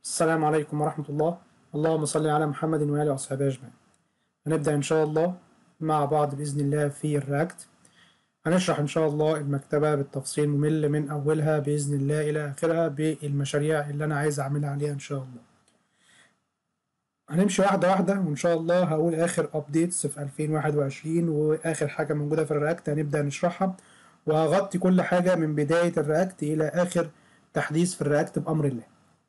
السلام عليكم ورحمة الله اللهم صل على محمد وآله وأصحابه أجمعين هنبدأ إن شاء الله مع بعض بإذن الله في الرياكت هنشرح إن شاء الله المكتبة بالتفصيل ممل من أولها بإذن الله إلى آخرها بالمشاريع اللي أنا عايز أعملها عليها إن شاء الله هنمشي واحدة واحدة وإن شاء الله هقول آخر أبديتس في 2021 وآخر حاجة موجودة في الرياكت هنبدأ نشرحها وهغطي كل حاجة من بداية الرياكت إلى آخر تحديث في الرياكت بأمر الله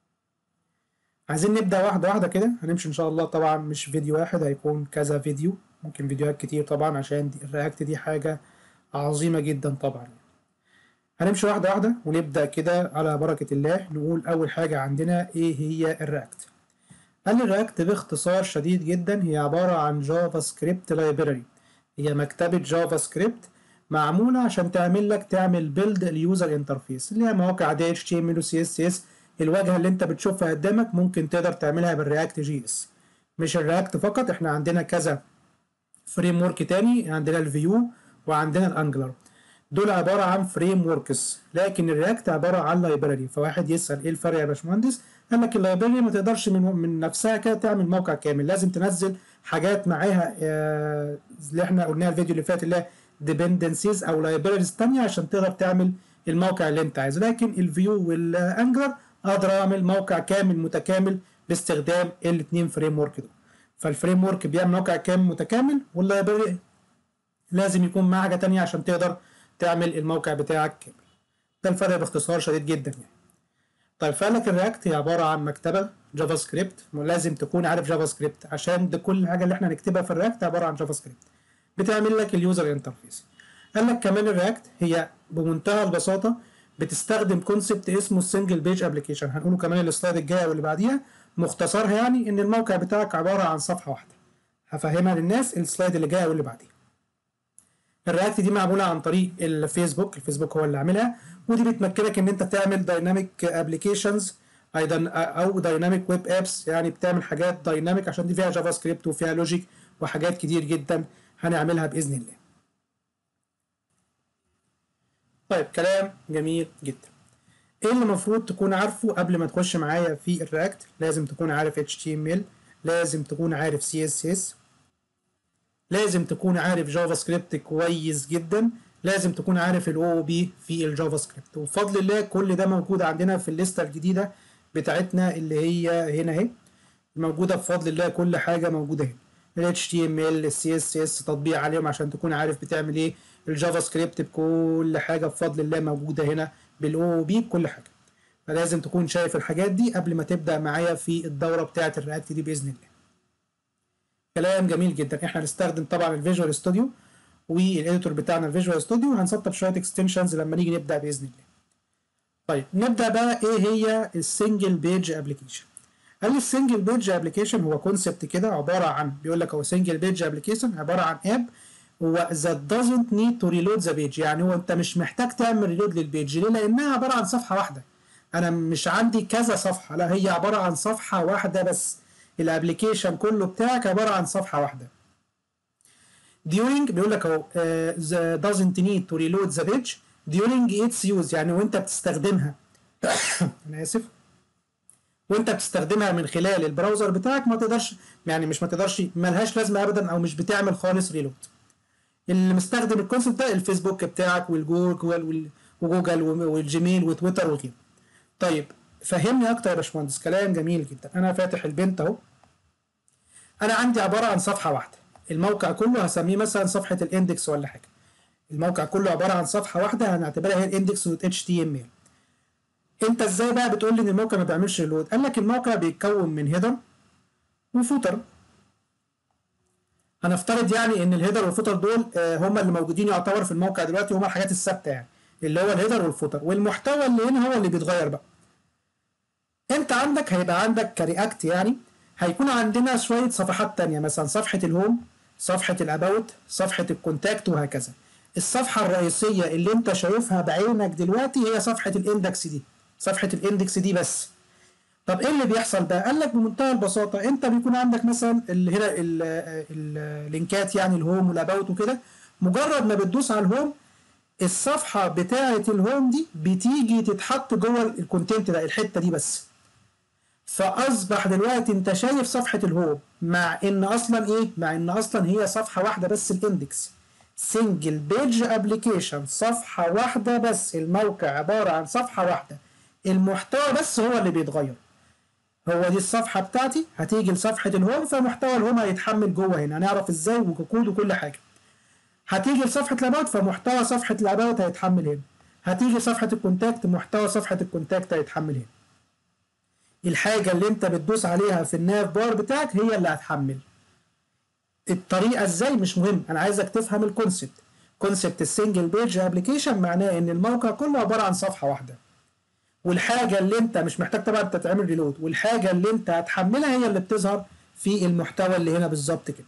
عايزين نبدأ واحدة واحدة كده هنمشي إن شاء الله طبعا مش فيديو واحد هيكون كذا فيديو ممكن فيديوهات كتير طبعا عشان دي الرياكت دي حاجة عظيمة جدا طبعا هنمشي واحدة واحدة ونبدأ كده على بركة الله نقول أول حاجة عندنا إيه هي الرياكت قال لي الرياكت باختصار شديد جدا هي عبارة عن جافا سكريبت لايبراري هي مكتبة جافا سكريبت معمولة عشان تعمل لك تعمل بيلد اليوزر انترفيس اللي هي مواقع دي اتش تي ام ال وسي اس اس الواجهة اللي انت بتشوفها قدامك ممكن تقدر تعملها بالرياكت جي اس مش الرياكت فقط احنا عندنا كذا فريم ورك تاني عندنا الفيو وعندنا الانجلر دول عبارة عن فريم وركس لكن الرياكت عبارة عن لايبراري فواحد يسأل ايه الفرق يا باشمهندس قال لك اللايبراري ما تقدرش من, من نفسها كده تعمل موقع كامل لازم تنزل حاجات معاها آه اللي احنا قلناها الفيديو اللي فات اللي هي ديبندنسيز او لايبراريز تانية عشان تقدر تعمل الموقع اللي انت عايزه لكن الفيو والانجلر اقدر اعمل موقع كامل متكامل باستخدام الاثنين فريم ورك دول فالفريم ورك بيعمل موقع كامل متكامل واللايبراري لازم يكون معاه حاجه تانية عشان تقدر تعمل الموقع بتاعك كامل ده الفرق باختصار شديد جدا يعني طيب فقال لك الرياكت هي عباره عن مكتبه جافا سكريبت لازم تكون عارف جافا سكريبت عشان ده كل حاجه اللي احنا هنكتبها في الرياكت عباره عن جافا سكريبت بتعمل لك اليوزر انترفيس قال لك كمان الرياكت هي بمنتهى البساطه بتستخدم كونسبت اسمه السنجل بيج ابلكيشن هنقوله كمان السلايد الجايه واللي بعديها مختصرها يعني ان الموقع بتاعك عباره عن صفحه واحده هفهمها للناس السلايد اللي جايه واللي بعديها الرياكت دي معموله عن طريق الفيسبوك الفيسبوك هو اللي عاملها ودي بتمكنك ان انت تعمل دايناميك ابلكيشنز ايضا او دايناميك ويب ابس يعني بتعمل حاجات دايناميك عشان دي فيها جافا سكريبت وفيها لوجيك وحاجات كتير جدا هنعملها باذن الله طيب كلام جميل جدا ايه اللي المفروض تكون عارفه قبل ما تخش معايا في الرياكت لازم تكون عارف HTML لازم تكون عارف CSS لازم تكون عارف جافا سكريبت كويس جدا لازم تكون عارف الاو بي في الجافا سكريبت وبفضل الله كل ده موجود عندنا في الليسته الجديده بتاعتنا اللي هي هنا اهي موجوده بفضل الله كل حاجه موجوده هنا ال HTML ال CSS تطبيق عليهم عشان تكون عارف بتعمل ايه الجافا سكريبت بكل حاجه بفضل الله موجوده هنا بالاو بي بكل حاجه فلازم تكون شايف الحاجات دي قبل ما تبدا معايا في الدوره بتاعه الرياكت دي باذن الله كلام جميل جدا احنا هنستخدم طبعا الفيجوال ستوديو والاديتور بتاعنا الفيجوال ستوديو وهنسطب شويه اكستنشنز لما نيجي نبدا باذن الله طيب نبدا بقى ايه هي السنجل بيج ابلكيشن قال لي السنجل بيج ابلكيشن هو كونسبت كده عباره عن بيقول لك هو سنجل بيج ابلكيشن عباره عن اب هو that doesn't need to reload the page يعني هو انت مش محتاج تعمل ريلود للبيج ليه لانها عباره عن صفحه واحده انا مش عندي كذا صفحه لا هي عباره عن صفحه واحده بس الابلكيشن كله بتاعك عباره عن صفحه واحده during بيقول لك اهو uh, doesn't need to reload the page during its use يعني وانت بتستخدمها انا اسف وانت بتستخدمها من خلال البراوزر بتاعك ما تقدرش يعني مش ما تقدرش ملهاش لازمه ابدا او مش بتعمل خالص ريلود اللي مستخدم الكونسبت ده الفيسبوك بتاعك والجوجل وجوجل والجيميل وتويتر وغيره طيب فهمني اكتر يا باشمهندس كلام جميل جدا انا فاتح البنت اهو انا عندي عباره عن صفحه واحده الموقع كله هسميه مثلا صفحه الاندكس ولا حاجه الموقع كله عباره عن صفحه واحده هنعتبرها هي الاندكس دوت اتش تي ام ال انت ازاي بقى بتقول لي ان الموقع ما بيعملش ريلود قال لك الموقع بيتكون من هيدر وفوتر هنفترض يعني ان الهيدر والفوتر دول هم اللي موجودين يعتبر في الموقع دلوقتي هم الحاجات الثابته يعني اللي هو الهيدر والفوتر والمحتوى اللي هنا هو اللي بيتغير بقى انت عندك هيبقى عندك كرياكت يعني هيكون عندنا شويه صفحات تانية مثلا صفحه الهوم صفحه الاباوت صفحه الكونتاكت وهكذا الصفحه الرئيسيه اللي انت شايفها بعينك دلوقتي هي صفحه الاندكس دي صفحه الاندكس دي بس طب ايه اللي بيحصل بقى؟ قال لك بمنتهى البساطه انت بيكون عندك مثلا اللي هنا اللينكات يعني الهوم والاباوت وكده مجرد ما بتدوس على الهوم الصفحه بتاعه الهوم دي بتيجي تتحط جوه الكونتنت ده الحته دي بس فاصبح دلوقتي انت شايف صفحه الهوم مع ان اصلا ايه مع ان اصلا هي صفحه واحده بس الاندكس سنجل بيج ابلكيشن صفحه واحده بس الموقع عباره عن صفحه واحده المحتوى بس هو اللي بيتغير هو دي الصفحه بتاعتي هتيجي لصفحه الهوم فمحتوى الهوم هيتحمل جوه هنا هنعرف ازاي وكود وكل حاجه هتيجي لصفحه الاباوت فمحتوى صفحه الاباوت هيتحمل هنا هتيجي صفحه الكونتاكت محتوى صفحه الكونتاكت هيتحمل هنا الحاجه اللي انت بتدوس عليها في الناف بار بتاعك هي اللي هتحمل الطريقه ازاي مش مهم انا عايزك تفهم الكونسبت كونسبت السنجل بيج ابلكيشن معناه ان الموقع كله عباره عن صفحه واحده والحاجه اللي انت مش محتاج طبعا تتعمل ريلود والحاجه اللي انت هتحملها هي اللي بتظهر في المحتوى اللي هنا بالظبط كده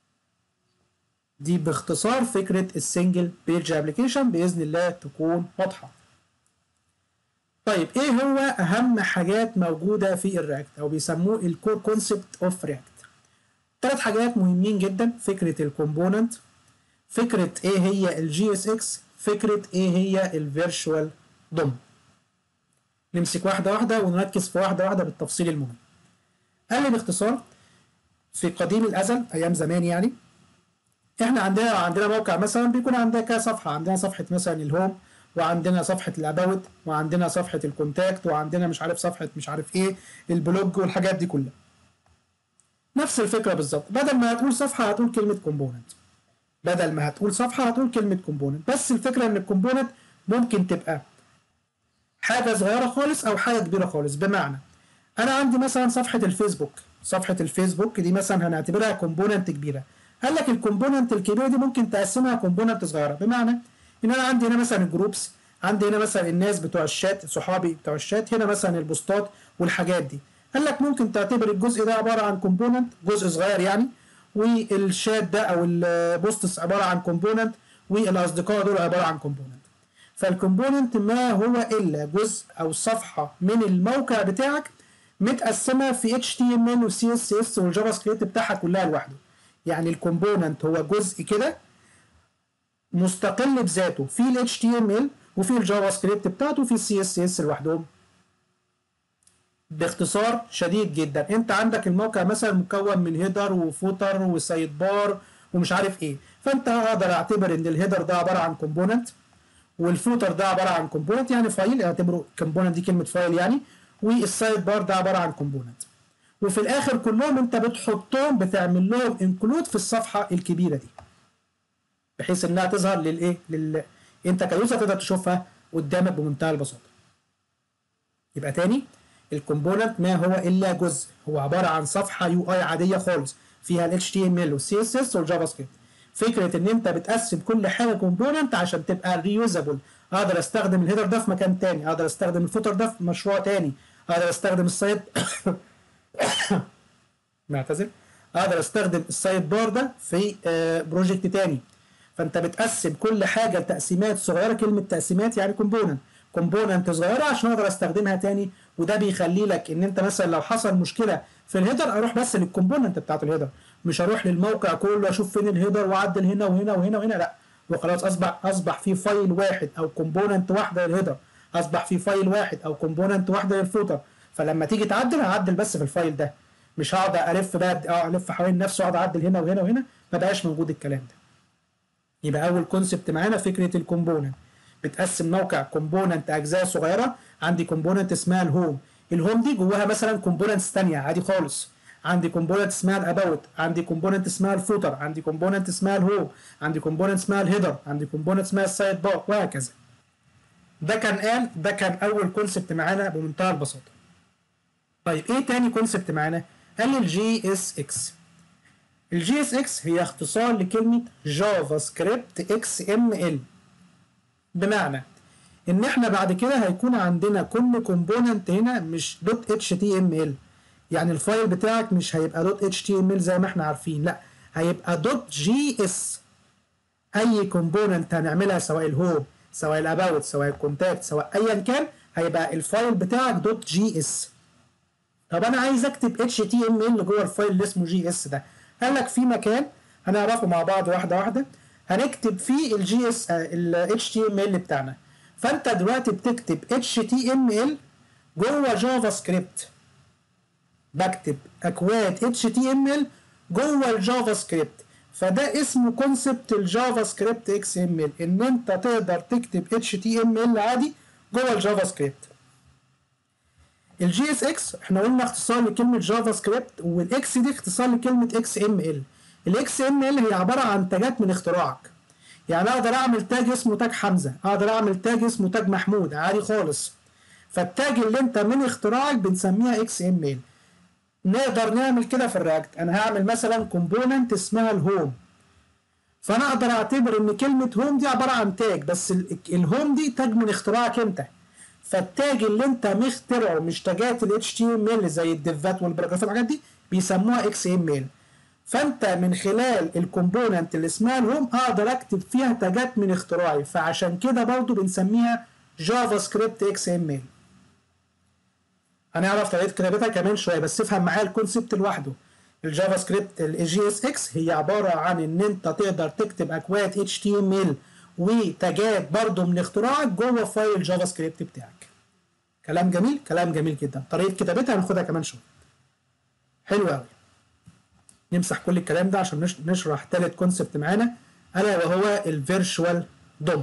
دي باختصار فكره السنجل بيج ابلكيشن باذن الله تكون واضحه طيب ايه هو اهم حاجات موجوده في الرياكت او بيسموه الكور كونسبت اوف رياكت ثلاث حاجات مهمين جدا فكره الكومبوننت فكره ايه هي الجي اس اكس فكره ايه هي الفيرتشوال دوم نمسك واحده واحده ونركز في واحده واحده بالتفصيل المهم قال لي باختصار في قديم الازل ايام زمان يعني احنا عندنا عندنا موقع مثلا بيكون عندنا كذا صفحه عندنا صفحه مثلا الهوم وعندنا صفحه الاباوت وعندنا صفحه الكونتاكت وعندنا مش عارف صفحه مش عارف ايه البلوج والحاجات دي كلها نفس الفكره بالظبط بدل ما هتقول صفحه هتقول كلمه كومبوننت بدل ما هتقول صفحه هتقول كلمه كومبوننت بس الفكره ان الكومبوننت ممكن تبقى حاجه صغيره خالص او حاجه كبيره خالص بمعنى انا عندي مثلا صفحه الفيسبوك صفحه الفيسبوك دي مثلا هنعتبرها كومبوننت كبيره قال لك الكومبوننت الكبيره دي ممكن تقسمها كومبوننت صغيره بمعنى ان انا عندي هنا مثلا الجروبس عندي هنا مثلا الناس بتوع الشات صحابي بتوع الشات هنا مثلا البوستات والحاجات دي قال لك ممكن تعتبر الجزء ده عباره عن كومبوننت جزء صغير يعني والشات ده او البوستس عباره عن كومبوننت والاصدقاء دول عباره عن كومبوننت فالكومبوننت ما هو الا جزء او صفحه من الموقع بتاعك متقسمه في HTML و CSS والجافا سكريبت بتاعها كلها لوحده يعني الكومبوننت هو جزء كده مستقل بذاته في ال HTML وفي الجافا سكريبت بتاعته وفي السي اس اس لوحدهم باختصار شديد جدا انت عندك الموقع مثلا مكون من هيدر وفوتر وسايد بار ومش عارف ايه فانت اقدر اعتبر ان الهيدر ده عباره عن كومبوننت والفوتر ده عباره عن كومبوننت يعني فايل اعتبره كومبوننت دي كلمه فايل يعني والسايد بار ده عباره عن كومبوننت وفي الاخر كلهم انت بتحطهم بتعمل لهم انكلود في الصفحه الكبيره دي بحيث انها تظهر للايه لل انت كيوزر تقدر تشوفها قدامك بمنتهى البساطه يبقى تاني الكومبوننت ما هو الا جزء هو عباره عن صفحه يو اي عاديه خالص فيها ال HTML وال CSS والجافا سكريبت فكره ان انت بتقسم كل حاجه كومبوننت عشان تبقى ريوزابل اقدر استخدم الهيدر ده في مكان تاني اقدر استخدم الفوتر ده في مشروع تاني اقدر استخدم السايد معتذر اقدر استخدم السايد بار ده في بروجكت تاني فانت بتقسم كل حاجه لتقسيمات صغيره كلمه تقسيمات يعني كومبوننت كومبوننت صغيره عشان اقدر استخدمها تاني وده بيخلي لك ان انت مثلا لو حصل مشكله في الهيدر اروح بس للكومبوننت بتاعت الهيدر مش هروح للموقع كله اشوف فين الهيدر واعدل هنا وهنا وهنا وهنا لا وخلاص اصبح اصبح في فايل واحد او كومبوننت واحده للهيدر اصبح في فايل واحد او كومبوننت واحده للفوتر فلما تيجي تعدل هعدل بس في الفايل ده مش هقعد الف بقى اه الف حوالين نفسي واقعد اعدل هنا وهنا وهنا ما بقاش موجود الكلام ده يبقى اول كونسبت معانا فكره الكومبوننت بتقسم موقع كومبوننت اجزاء صغيره عندي كومبوننت اسمها الهوم الهوم دي جواها مثلا كومبوننتس ثانيه عادي خالص عندي كومبوننت اسمها الاباوت عندي كومبوننت اسمها الفوتر عندي كومبوننت اسمها الهوم عندي كومبوننت اسمها الهيدر عندي كومبوننت اسمها السايد بار وهكذا ده كان قال ده كان اول كونسبت معانا بمنتهى البساطه طيب ايه تاني كونسبت معانا قال لي الجي اس اكس الجي اس اكس هي اختصار لكلمه جافا سكريبت اكس ام ال بمعنى ان احنا بعد كده هيكون عندنا كل كومبوننت هنا مش دوت اتش تي ام ال يعني الفايل بتاعك مش هيبقى دوت اتش تي ام ال زي ما احنا عارفين لا هيبقى دوت جي اس اي كومبوننت هنعملها سواء الهوم سواء الاباوت سواء الكونتاكت سواء ايا كان هيبقى الفايل بتاعك دوت جي اس طب انا عايز اكتب اتش تي ام ال جوه الفايل اللي اسمه جي اس ده قال لك في مكان هنعرفه مع بعض واحده واحده هنكتب فيه الجي اس ال اتش تي ام ال بتاعنا فانت دلوقتي بتكتب اتش تي ام ال جوه جافا سكريبت بكتب اكواد اتش تي ام ال جوه الجافا سكريبت فده اسمه كونسبت الجافا سكريبت اكس ام ال ان انت تقدر تكتب اتش تي ام ال عادي جوه الجافا سكريبت الجي اس اكس احنا قلنا اختصار لكلمه جافا سكريبت والاكس دي اختصار لكلمه اكس ام ال الاكس ام ال هي عباره عن تاجات من اختراعك يعني اقدر اعمل تاج اسمه تاج حمزه اقدر اعمل تاج اسمه تاج محمود عادي خالص فالتاج اللي انت من اختراعك بنسميها اكس ام ال نقدر نعمل كده في الرياكت انا هعمل مثلا كومبوننت اسمها الهوم فانا اقدر اعتبر ان كلمه هوم دي عباره عن تاج بس الهوم دي تاج من اختراعك انت فالتاج اللي انت مخترعه مش تاجات ال HTML زي الديفات والباراجراف والحاجات دي بيسموها XML فانت من خلال الكومبوننت اللي اسمها الهوم اقدر اكتب فيها تاجات من اختراعي فعشان كده برضو بنسميها جافا سكريبت اكس ام ال هنعرف طريقه كتابتها كمان شويه بس افهم معايا الكونسبت لوحده الجافا سكريبت الجي اس اكس هي عباره عن ان انت تقدر تكتب اكواد اتش تي ام ال وتاجات برضو من اختراعك جوه فايل الجافا سكريبت بتاعك كلام جميل كلام جميل جدا طريقه كتابتها هناخدها كمان شويه حلو قوي نمسح كل الكلام ده عشان نشرح تالت كونسبت معانا الا وهو الفيرشوال دوم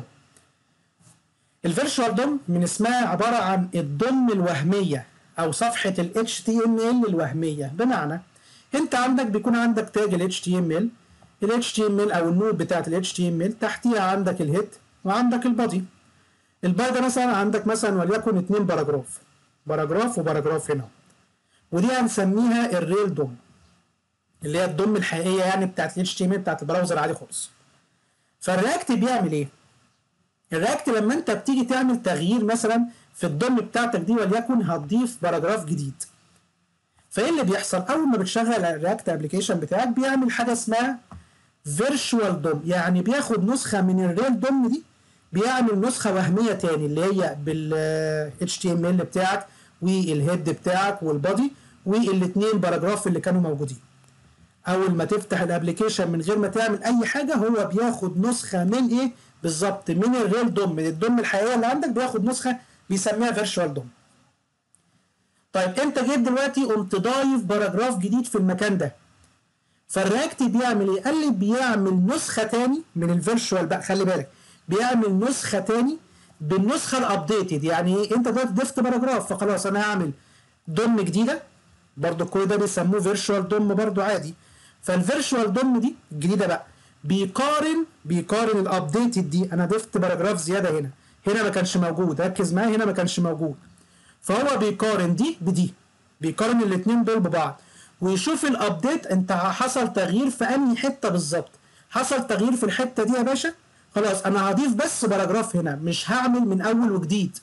الفيرشوال دوم من اسمها عباره عن الضم الوهميه او صفحه ال HTML الوهميه بمعنى انت عندك بيكون عندك تاج ال HTML ال HTML او النود بتاعت ال HTML تحتيها عندك الهيد وعندك البادي البادي مثلا عندك مثلا وليكن اتنين باراجراف باراجراف وباراجراف هنا ودي هنسميها الريل دوم اللي هي الضم الحقيقيه يعني بتاعت ال HTML بتاعت البراوزر عادي خالص فالرياكت بيعمل ايه؟ الرياكت لما انت بتيجي تعمل تغيير مثلا في الضم بتاعتك دي وليكن هتضيف باراجراف جديد فايه اللي بيحصل اول ما بتشغل الرياكت ابلكيشن بتاعك بيعمل حاجه اسمها فيرتشوال دوم يعني بياخد نسخه من الريل دوم دي بيعمل نسخه وهميه تاني اللي هي بال HTML بتاعك والهيد بتاعك والبادي والاثنين باراجراف اللي كانوا موجودين اول ما تفتح الابلكيشن من غير ما تعمل اي حاجه هو بياخد نسخه من ايه بالظبط من الريل دوم من الدوم الحقيقيه اللي عندك بياخد نسخه بيسميها فيرتشوال دوم طيب انت جيت دلوقتي قمت ضايف باراجراف جديد في المكان ده فالرياكت بيعمل ايه؟ قال لي بيعمل نسخه تاني من الفيرتشوال بقى خلي بالك بيعمل نسخه تاني بالنسخه الابديتد يعني ايه انت دلوقتي ضفت باراجراف فخلاص انا هعمل دوم جديده برضو كل ده بيسموه فيرتشوال دوم برضو عادي فالفيرتشوال دوم دي الجديده بقى بيقارن بيقارن الابديتد دي انا ضفت باراجراف زياده هنا هنا ما كانش موجود ركز معايا هنا ما كانش موجود فهو بيقارن دي بدي بيقارن الاثنين دول ببعض ويشوف الابديت انت حصل تغيير في انهي حته بالظبط حصل تغيير في الحته دي يا باشا خلاص انا هضيف بس باراجراف هنا مش هعمل من اول وجديد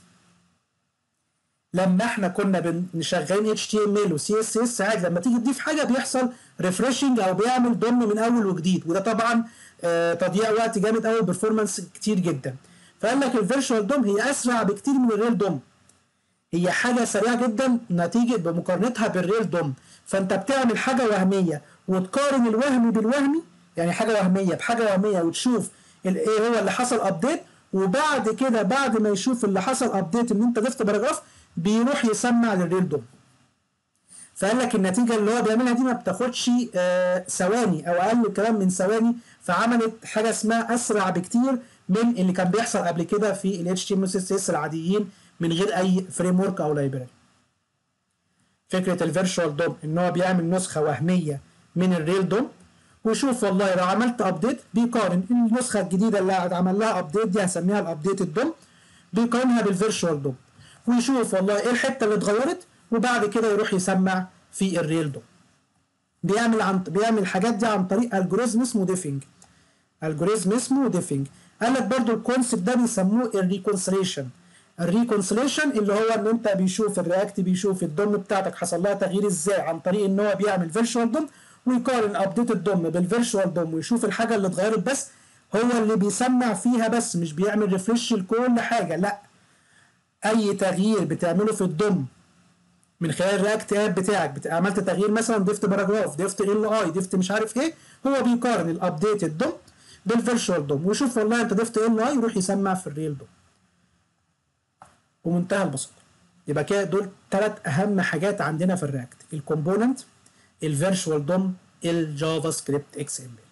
لما احنا كنا بنشغلين HTML و CSS عادي لما تيجي تضيف حاجه بيحصل ريفرشنج او بيعمل ضم من اول وجديد وده طبعا آه تضييع وقت جامد قوي بيرفورمانس كتير جدا فقال لك الفيرتشوال دوم هي اسرع بكتير من الريل دوم هي حاجه سريعه جدا نتيجه بمقارنتها بالريل دوم فانت بتعمل حاجه وهميه وتقارن الوهمي بالوهمي يعني حاجه وهميه بحاجه وهميه وتشوف ايه هو اللي حصل ابديت وبعد كده بعد ما يشوف اللي حصل ابديت ان انت ضفت باراجراف بيروح يسمع للريل دوم فقال لك النتيجه اللي هو بيعملها دي ما بتاخدش آه ثواني او اقل كلام من ثواني فعملت حاجه اسمها اسرع بكتير من اللي كان بيحصل قبل كده في ال HTML CSS العاديين من غير اي فريم ورك او لايبراري فكره الفيرتشوال دوم ان هو بيعمل نسخه وهميه من الريل دوم ويشوف والله لو عملت ابديت بيقارن النسخه الجديده اللي عمل لها ابديت دي هسميها الابديتد دوم بيقارنها بالفيرتشوال دوم ويشوف والله ايه الحته اللي اتغيرت وبعد كده يروح يسمع في الريل دوم بيعمل عن بيعمل الحاجات دي عن طريق الجوريزم اسمه ديفنج الجوريزم اسمه ديفنج قال لك برضو الكونسيبت ده بيسموه الريكونسليشن الريكونسليشن اللي هو ان انت بيشوف الرياكت بيشوف الدوم بتاعتك حصل لها تغيير ازاي عن طريق ان هو بيعمل فيرتشوال دوم ويقارن ابديت الدوم بالفيرتشوال دوم ويشوف الحاجه اللي اتغيرت بس هو اللي بيسمع فيها بس مش بيعمل ريفرش لكل حاجه لا اي تغيير بتعمله في الدوم من خلال الرياكت اب بتاعك بت... عملت تغيير مثلا ضفت باراجراف ضفت ال اي ضفت مش عارف ايه هو بيقارن الابديت الدوم بالفيرتشوال دوم ويشوف والله انت ضفت ال اي يروح يسمع في الريل دوم بمنتهى البساطه يبقى كده دول ثلاث اهم حاجات عندنا في الرياكت الكومبوننت الفيرتشوال دوم الجافا سكريبت اكس ام ال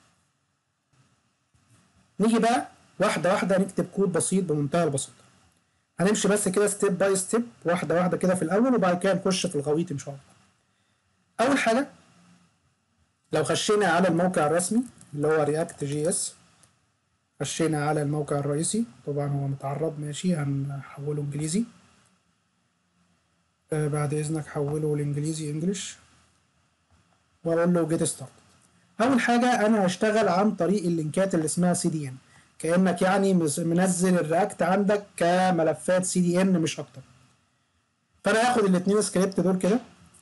نيجي بقى واحده واحده نكتب كود بسيط بمنتهى البساطه هنمشي بس كده ستيب باي ستيب واحده واحده كده في الاول وبعد كده نخش في الغويط ان شاء الله اول حاجه لو خشينا على الموقع الرسمي اللي هو رياكت جي اس خشينا على الموقع الرئيسي طبعا هو متعرب ماشي هنحوله انجليزي آه بعد اذنك حوله الانجليزي انجلش واقول له جيت ستارت اول حاجه انا هشتغل عن طريق اللينكات اللي اسمها سي دي ان كانك يعني منزل الرياكت عندك كملفات سي دي ان مش اكتر فانا هاخد الاثنين سكريبت دول كده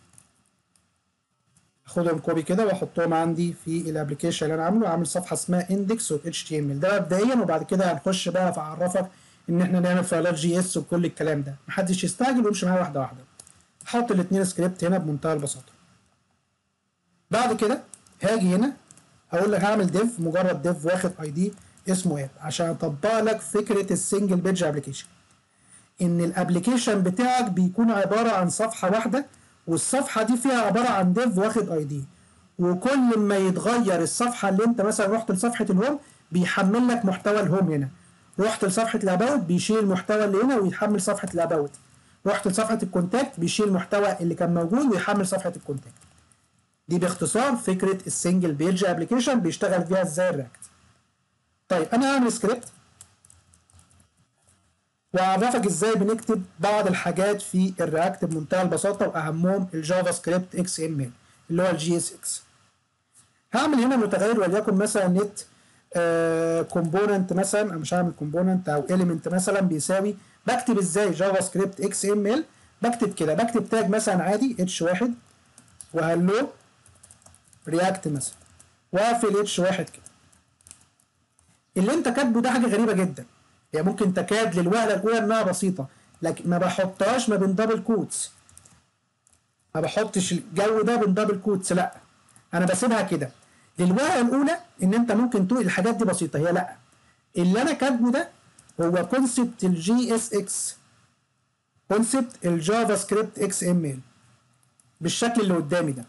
اخدهم كوبي كده واحطهم عندي في الابلكيشن اللي انا عامله عامل صفحه اسمها اندكس اتش تي ام ال ده مبدئيا وبعد كده هنخش بقى في اعرفك ان احنا نعمل فايلات جي اس وكل الكلام ده محدش يستعجل ويمشي معايا واحده واحده احط الاثنين سكريبت هنا بمنتهى البساطه بعد كده هاجي هنا هقول لك هعمل ديف مجرد ديف واخد اي دي اسمه اب عشان اطبق لك فكره السنجل بيج ابلكيشن ان الابلكيشن بتاعك بيكون عباره عن صفحه واحده والصفحه دي فيها عباره عن ديف واخد اي دي وكل ما يتغير الصفحه اللي انت مثلا رحت لصفحه الهوم بيحمل لك محتوى الهوم هنا رحت لصفحه الاباوت بيشيل المحتوى اللي هنا ويحمل صفحه الاباوت رحت لصفحه الكونتاكت بيشيل المحتوى اللي كان موجود ويحمل صفحه الكونتاكت دي باختصار فكره السنجل بيج ابلكيشن بيشتغل فيها ازاي الرياكت طيب انا هعمل سكريبت واعرفك ازاي بنكتب بعض الحاجات في الرياكت بمنتهى البساطه واهمهم الجافا سكريبت اكس ام ال اللي هو الجي اس اكس هعمل هنا متغير وليكن مثلا نت كومبوننت آه مثلا انا مش هعمل كومبوننت او اليمنت مثلا بيساوي بكتب ازاي جافا سكريبت اكس ام ال بكتب كده بكتب تاج مثلا عادي اتش واحد وهلو رياكت مثلا واقفل اتش واحد كده اللي انت كاتبه ده حاجه غريبه جدا هي يعني ممكن تكاد للوهله الاولى انها بسيطه لكن ما بحطهاش ما بين دبل كوتس ما بحطش الجو ده بين دبل كوتس لا انا بسيبها كده للوهله الاولى ان انت ممكن تقول الحاجات دي بسيطه هي لا اللي انا كاتبه ده هو كونسبت الجي اس اكس كونسبت الجافا سكريبت اكس ام ال بالشكل اللي قدامي ده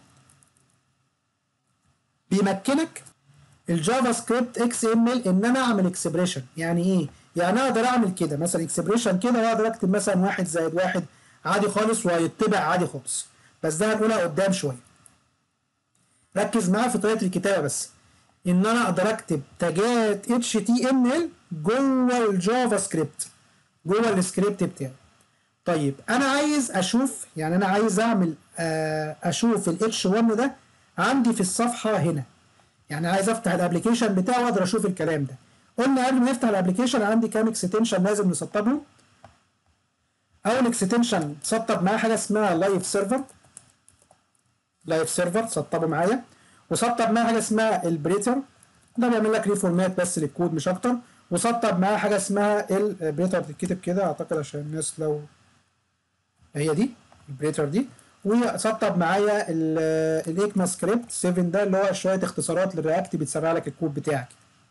بيمكنك الجافا سكريبت اكس ام ال ان انا اعمل اكسبريشن يعني ايه يعني اقدر اعمل كده مثلا اكسبريشن كده واقدر اكتب مثلا واحد زائد واحد عادي خالص وهيطبع عادي خالص بس ده هنقولها قدام شويه ركز معايا في طريقه الكتابه بس ان انا اقدر اكتب تاجات اتش تي ام ال جوه الجافا سكريبت جوه السكريبت بتاعي طيب انا عايز اشوف يعني انا عايز اعمل اشوف الاتش 1 ده عندي في الصفحه هنا يعني عايز افتح الابلكيشن بتاعي واقدر اشوف الكلام ده قلنا قبل ما نفتح الابلكيشن عندي كام اكستنشن لازم نسطبهم اول اكستنشن سطب معايا حاجه اسمها لايف سيرفر لايف سيرفر سطبه معايا وسطب معايا حاجه اسمها البريتر ده بيعمل لك ريفورمات بس للكود مش اكتر وسطب معايا حاجه اسمها البريتر بتتكتب كده اعتقد عشان الناس لو هي دي البريتر دي وسطب معايا الايكما سكريبت 7 ده اللي هو شويه اختصارات للرياكت بتسرع لك الكود بتاعك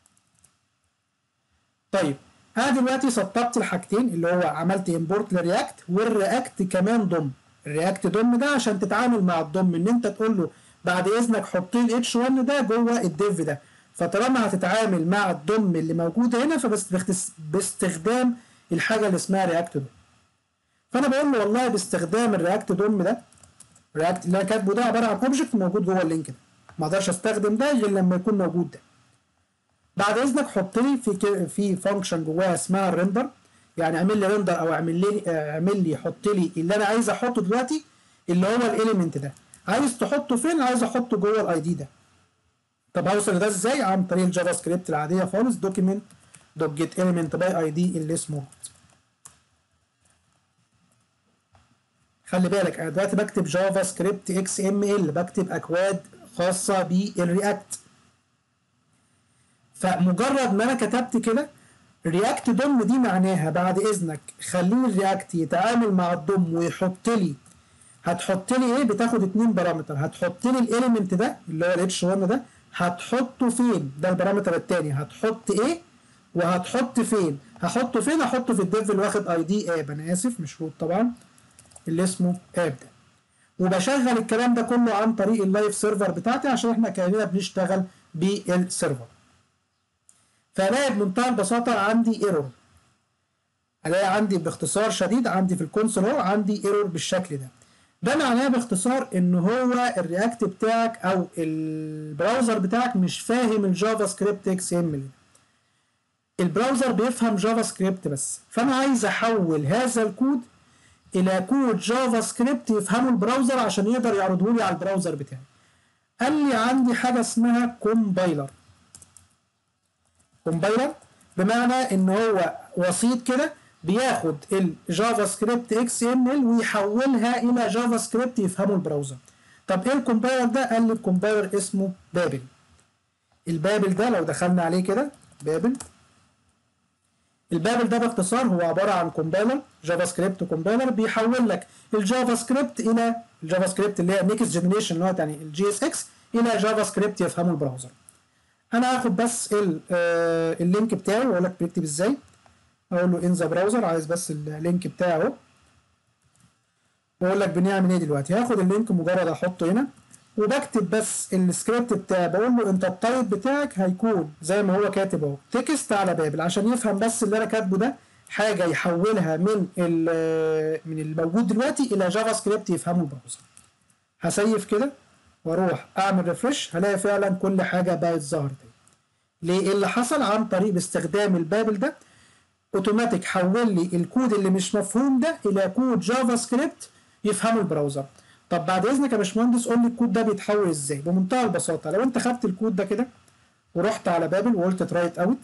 طيب انا دلوقتي سطبت الحاجتين اللي هو عملت امبورت للرياكت والرياكت كمان ضم الرياكت ضم ده عشان تتعامل مع الضم ان انت تقول له بعد اذنك حط لي الاتش 1 ده جوه الديف ده فطالما هتتعامل مع الضم اللي موجود هنا فباستخدام الحاجه اللي اسمها رياكت ضم فانا بقول له والله باستخدام الرياكت ضم ده الرياكت اللي انا كاتبه ده عباره عن اوبجكت موجود جوه اللينك ده ما اقدرش استخدم ده غير لما يكون موجود ده بعد اذنك حط لي في في فانكشن جواها اسمها الريندر يعني اعمل لي ريندر او اعمل لي اعمل لي حط لي اللي انا عايز احطه دلوقتي اللي هو الاليمنت ده عايز تحطه فين عايز احطه جوه الاي دي ده طب هوصل لده ازاي عن طريق الجافا سكريبت العاديه خالص دوكيمنت دوت جيت اليمنت باي اي دي اللي اسمه خلي بالك انا دلوقتي بكتب جافا سكريبت اكس ام ال بكتب اكواد خاصه بالرياكت فمجرد ما انا كتبت كده رياكت ضم دي معناها بعد اذنك خليه الرياكت يتعامل مع الضم ويحط لي هتحط لي ايه بتاخد اتنين بارامتر هتحط لي الاليمنت ده اللي هو الاتش 1 ده هتحطه فين ده البارامتر التاني هتحط ايه وهتحط فين هحطه فين هحطه في الديف اللي واخد اي دي اب انا اسف مش روت طبعا اللي اسمه اب ده وبشغل الكلام ده كله عن طريق اللايف سيرفر بتاعتي عشان احنا كاننا بنشتغل بالسيرفر فالاقي بمنتهى البساطه عندي ايرور الاقي عندي باختصار شديد عندي في الكونسول اهو عندي ايرور بالشكل ده ده معناه باختصار ان هو الرياكت بتاعك او البراوزر بتاعك مش فاهم الجافا سكريبت اكس ام ال البراوزر بيفهم جافا سكريبت بس فانا عايز احول هذا الكود الى كود جافا سكريبت يفهمه البراوزر عشان يقدر يعرضه لي على البراوزر بتاعي قال لي عندي حاجه اسمها كومبايلر كومبايلر بمعنى ان هو وسيط كده بياخد الجافا سكريبت اكس ام ال ويحولها الى جافا سكريبت يفهمه البراوزر طب ايه الكومبايلر ده قال لي الكومبايلر اسمه بابل البابل ده لو دخلنا عليه كده بابل البابل ده باختصار هو عباره عن كومبايلر جافا سكريبت كومبايلر بيحول لك الجافا سكريبت الى الجافا سكريبت اللي هي نيكست جنريشن اللي هو يعني الجي اس اكس الى جافا سكريبت يفهمه البراوزر انا هاخد بس اللينك بتاعه واقول لك بيكتب ازاي اقول له ان ذا براوزر عايز بس اللينك بتاعه اهو واقول لك بنعمل ايه دلوقتي هاخد اللينك مجرد احطه هنا وبكتب بس السكريبت بتاعي بقول له انت التايب بتاعك هيكون زي ما هو كاتب اهو تكست على بابل عشان يفهم بس اللي انا كاتبه ده حاجه يحولها من من الموجود دلوقتي الى جافا سكريبت يفهمه البراوزر هسيف كده واروح اعمل ريفرش هلاقي فعلا كل حاجه بقت ظهرت ليه ايه اللي حصل عن طريق باستخدام البابل ده اوتوماتيك حول لي الكود اللي مش مفهوم ده الى كود جافا سكريبت يفهمه البراوزر طب بعد اذنك يا باشمهندس قول لي الكود ده بيتحول ازاي بمنتهى البساطه لو انت خدت الكود ده كده ورحت على بابل وقلت ترايت اوت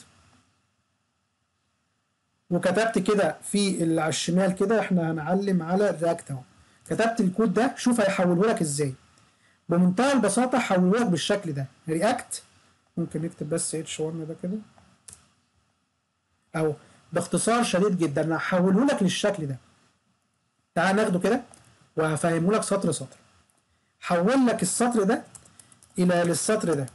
وكتبت كده في اللي على الشمال كده احنا هنعلم على الرياكت اهو كتبت الكود ده شوف هيحوله لك ازاي بمنتهى البساطه حوله لك بالشكل ده رياكت ممكن نكتب بس اتش 1 ده كده او باختصار شديد جدا انا هحوله لك للشكل ده تعال ناخده كده وهفهمه لك سطر سطر حول لك السطر ده الى للسطر ده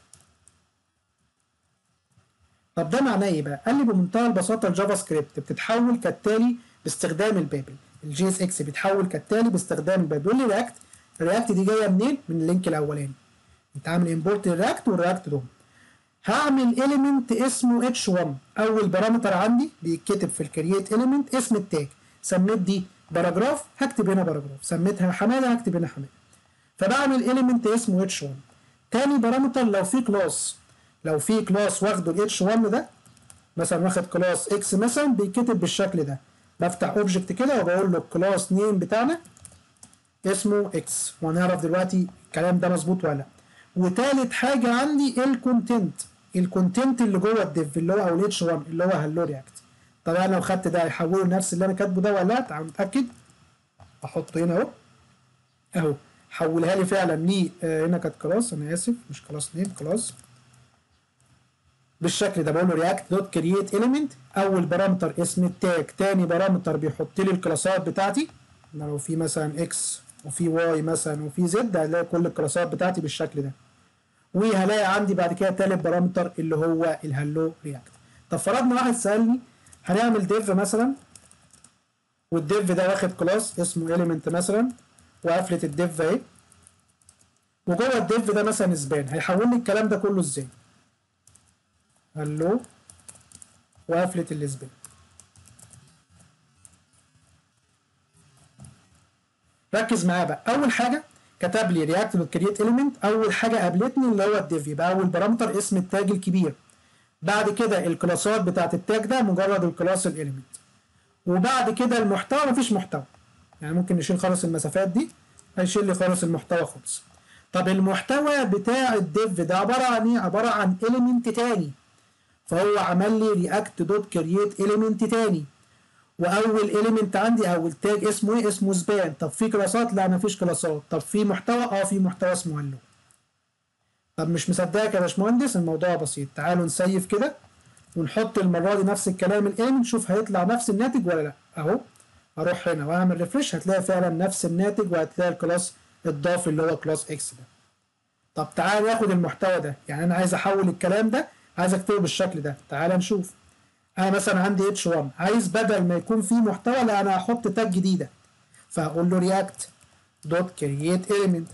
طب ده معناه ايه بقى قال لي بمنتهى البساطه الجافا سكريبت بتتحول كالتالي باستخدام البابل الجي اس اكس بيتحول كالتالي باستخدام البابل بيقول لي رياكت الرياكت دي جايه منين من اللينك الاولاني انت عامل امبورت الرياكت والرياكت دوم هعمل اليمنت اسمه اتش1 اول بارامتر عندي بيتكتب في الكرييت اليمنت اسم التاج سميت دي باراجراف هكتب هنا باراجراف سميتها حماده هكتب هنا حماده فبعمل اليمنت اسمه اتش 1 تاني بارامتر لو في كلاس لو في كلاس واخده الاتش 1 ده مثلا واخد كلاس اكس مثلا بيتكتب بالشكل ده بفتح اوبجكت كده وبقول له الكلاس نيم بتاعنا اسمه اكس وهنعرف دلوقتي الكلام ده مظبوط ولا لا وتالت حاجه عندي الكونتنت الكونتنت اللي جوه الديف اللي هو او الاتش 1 اللي هو هلو رياكت طب انا لو خدت ده هيحوله نفس اللي انا كاتبه ده ولا لا تعالوا نتاكد احطه هنا اهو اهو حولها لي فعلا لي آه هنا كانت كلاس انا اسف مش كلاس نيم كلاس بالشكل ده بقول له رياكت دوت كرييت اليمنت اول بارامتر اسم التاج تاني بارامتر بيحط لي الكلاسات بتاعتي لو في مثلا اكس وفي واي مثلا وفي زد هلاقي كل الكلاسات بتاعتي بالشكل ده وهلاقي عندي بعد كده تالت بارامتر اللي هو الهلو رياكت طب فرضنا واحد سالني هنعمل ديف مثلا والديف ده واخد كلاس اسمه element مثلا وقفلة الديف اهي وجوه الديف ده مثلا سبان هيحول لي الكلام ده كله ازاي؟ هلو وقفلة السبان ركز معايا بقى اول حاجه كتب لي رياكت دوت كرييت اليمنت اول حاجه قابلتني اللي هو الديف يبقى اول بارامتر اسم التاج الكبير بعد كده الكلاسات بتاعت التاج ده مجرد الكلاس الاليمنت وبعد كده المحتوى مفيش محتوى يعني ممكن نشيل خالص المسافات دي هيشيل لي خالص المحتوى خالص طب المحتوى بتاع الديف ده عباره عن ايه عباره عن اليمنت تاني فهو عمل لي رياكت دوت كرييت اليمنت تاني واول اليمنت عندي او التاج اسمه ايه اسمه سبان طب في كلاسات لا مفيش كلاسات طب في محتوى اه في محتوى اسمه هلو طب مش مصدقك يا باشمهندس الموضوع بسيط تعالوا نسيف كده ونحط المره دي نفس الكلام الان نشوف هيطلع نفس الناتج ولا لا اهو اروح هنا واعمل ريفرش هتلاقي فعلا نفس الناتج وهتلاقي الكلاس الضاف اللي هو كلاس اكس ده طب تعال ناخد المحتوى ده يعني انا عايز احول الكلام ده عايز اكتبه بالشكل ده تعال نشوف انا مثلا عندي اتش 1 عايز بدل ما يكون فيه محتوى لا انا هحط تاج جديده فهقول له رياكت دوت كرييت element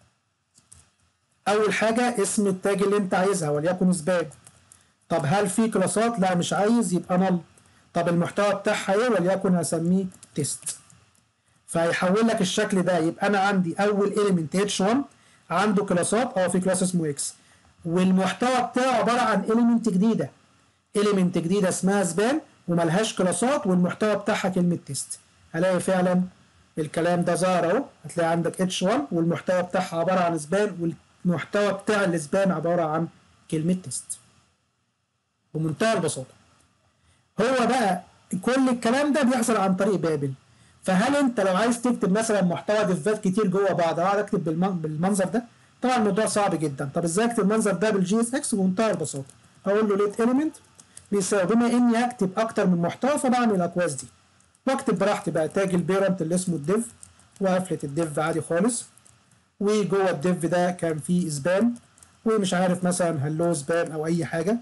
اول حاجه اسم التاج اللي انت عايزها وليكن سبان طب هل في كلاسات لا مش عايز يبقى نل طب المحتوى بتاعها ايه وليكن هسميه تيست فهيحول لك الشكل ده يبقى انا عندي اول element h1 عنده كلاسات اه في كلاس اسمه اكس والمحتوى بتاعه عباره عن element جديده element جديده اسمها سبان وملهاش كلاسات والمحتوى بتاعها كلمه تيست هلاقي فعلا الكلام ده ظهر اهو هتلاقي عندك h1 والمحتوى بتاعها عباره عن سبان والمحتوى بتاع السبان عباره عن كلمه تيست بمنتهى البساطه هو بقى كل الكلام ده بيحصل عن طريق بابل فهل انت لو عايز تكتب مثلا محتوى ديفات كتير جوه بعض اقعد اكتب بالمنظر ده طبعا الموضوع صعب جدا طب ازاي اكتب المنظر ده بالجي اس اكس بمنتهى البساطه هقول له ليت اليمنت بيساوي بما اني هكتب اكتر من محتوى فبعمل الاكواز دي واكتب براحتي بقى تاج البيرنت اللي اسمه الديف وقفله الديف عادي خالص وجوه الديف ده كان فيه سبان ومش عارف مثلا هلو سبان او اي حاجه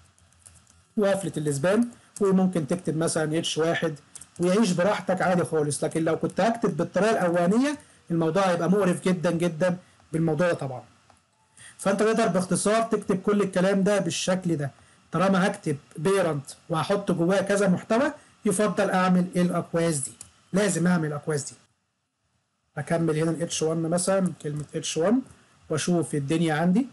وقفله السبان وممكن تكتب مثلا اتش واحد ويعيش براحتك عادي خالص لكن لو كنت هكتب بالطريقه الاولانيه الموضوع هيبقى مقرف جدا جدا بالموضوع ده طبعا فانت تقدر باختصار تكتب كل الكلام ده بالشكل ده طالما هكتب بيرنت وهحط جواه كذا محتوى يفضل اعمل الاكواز دي لازم اعمل الاكواز دي اكمل هنا ال H1 مثلا كلمه H1 واشوف الدنيا عندي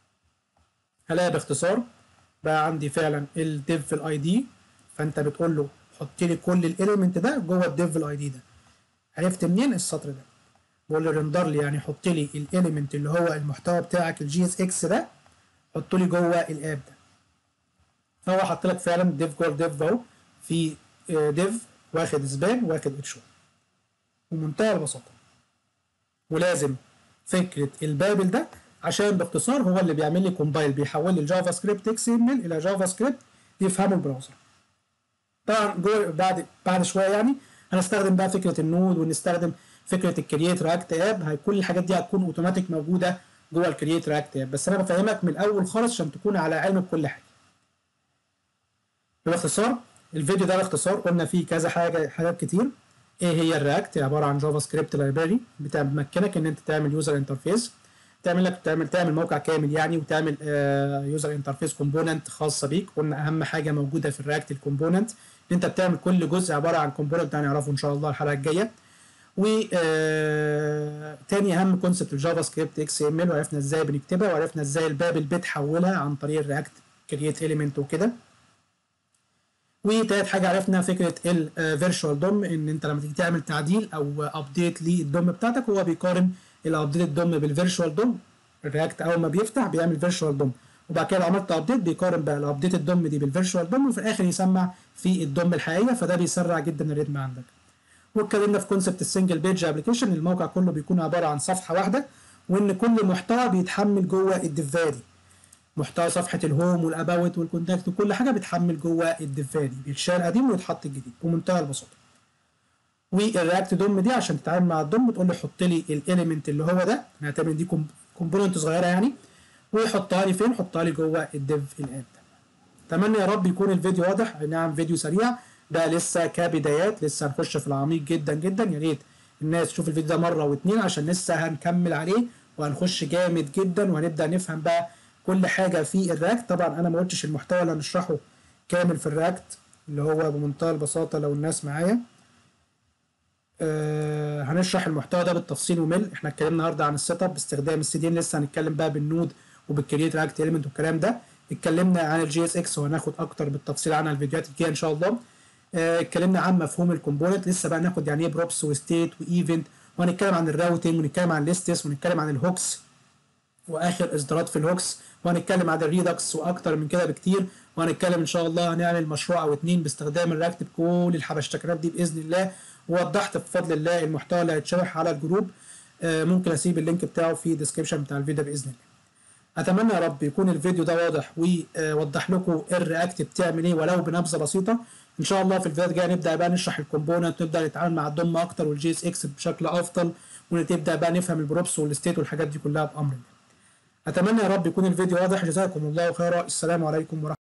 هلاقي باختصار بقى عندي فعلا الديف في الاي دي فانت بتقول له حط لي كل الاليمنت ده جوه الديف الاي دي ده عرفت منين السطر ده بقول له رندر لي يعني حط لي الاليمنت اللي هو المحتوى بتاعك الجي اس اكس ده حطه لي جوه الاب ده فهو حط لك فعلا ديف جوه الديف اهو في ديف واخد سبان واخد اتش 1 بمنتهى البساطه ولازم فكره البابل ده عشان باختصار هو اللي بيعمل لي كومبايل بيحول لي الجافا سكريبت اكس ام ال الى جافا سكريبت يفهمه البراوزر طبعا جوه بعد بعد شويه يعني هنستخدم بقى فكره النود ونستخدم فكره الكرييت رياكت اب هي كل الحاجات دي هتكون اوتوماتيك موجوده جوه الكرييت رياكت اب بس انا بفهمك من الاول خالص عشان تكون على علم بكل حاجه باختصار الفيديو ده باختصار قلنا فيه كذا حاجه حاجات كتير ايه هي الرياكت عباره عن جافا سكريبت لايبراري بتمكنك ان انت تعمل يوزر انترفيس تعمل لك تعمل تعمل موقع كامل يعني وتعمل يوزر انترفيس كومبوننت خاصه بيك قلنا اهم حاجه موجوده في الرياكت الكومبوننت ان انت بتعمل كل جزء عباره عن كومبوننت هنعرفه ان شاء الله الحلقه الجايه و تاني اهم كونسبت الجافا سكريبت اكس ام ال وعرفنا ازاي بنكتبها وعرفنا ازاي البابل بتحولها عن طريق الرياكت كرييت اليمنت وكده وتالت حاجه عرفنا فكره الفيرتشوال دوم ان انت لما تيجي تعمل تعديل او ابديت للدوم بتاعتك هو بيقارن الابديت الدوم بالفيرتشوال دوم الرياكت اول ما بيفتح بيعمل فيرتشوال دوم وبعد كده عملت ابديت بيقارن بقى الابديت الدوم دي بالفيرتشوال دوم وفي الاخر يسمع في الدوم الحقيقيه فده بيسرع جدا الريتم عندك واتكلمنا في كونسبت السنجل بيج ابلكيشن الموقع كله بيكون عباره عن صفحه واحده وان كل محتوى بيتحمل جوه الدفه دي محتوى صفحه الهوم والاباوت والكونتاكت وكل حاجه بتحمل جوه الدفه دي بيتشال القديم ويتحط الجديد بمنتهى البساطه والرياكت دوم دي عشان تتعامل مع الدوم تقول له حط لي الاليمنت اللي هو ده نعتبر دي كومبوننت صغيره يعني ويحطها لي فين حطها لي جوه الديف الاب ده اتمنى يا رب يكون الفيديو واضح اي نعم فيديو سريع ده لسه كبدايات لسه هنخش في العميق جدا جدا يا ريت الناس تشوف الفيديو ده مره واتنين عشان لسه هنكمل عليه وهنخش جامد جدا وهنبدا نفهم بقى كل حاجه في الرياكت طبعا انا ما قلتش المحتوى اللي هنشرحه كامل في الرياكت اللي هو بمنتهى البساطه لو الناس معايا آه هنشرح المحتوى ده بالتفصيل ومل احنا اتكلمنا النهارده عن السيت اب باستخدام السي دي لسه هنتكلم بقى بالنود وبالكرييت رياكت اليمنت والكلام ده اتكلمنا عن الجي اس اكس وهناخد اكتر بالتفصيل عنها الفيديوهات الجايه ان شاء الله آه اتكلمنا عن مفهوم الكومبوننت لسه بقى ناخد يعني ايه بروبس وستيت وايفنت وهنتكلم عن الراوتنج ونتكلم عن الليستس ونتكلم عن الهوكس واخر اصدارات في الهوكس وهنتكلم عن الريدكس واكتر من كده بكتير وهنتكلم ان شاء الله هنعمل مشروع او اتنين باستخدام الرياكت بكل الحبشتكنات دي باذن الله ووضحت بفضل الله المحتوى اللي هيتشرح على الجروب آه ممكن اسيب اللينك بتاعه في الديسكربشن بتاع الفيديو باذن الله اتمنى يا رب يكون الفيديو ده واضح ووضح لكم الرياكت بتعمل ايه ولو بنبذه بسيطه ان شاء الله في الفيديو الجاي نبدا بقى نشرح الكومبوننت نبدا نتعامل مع الدم اكتر والجي اس اكس بشكل افضل ونبدا بقى نفهم البروبس والستيت والحاجات دي كلها بامر الله اتمنى يا رب يكون الفيديو واضح جزاكم الله خيرا السلام عليكم ورحمه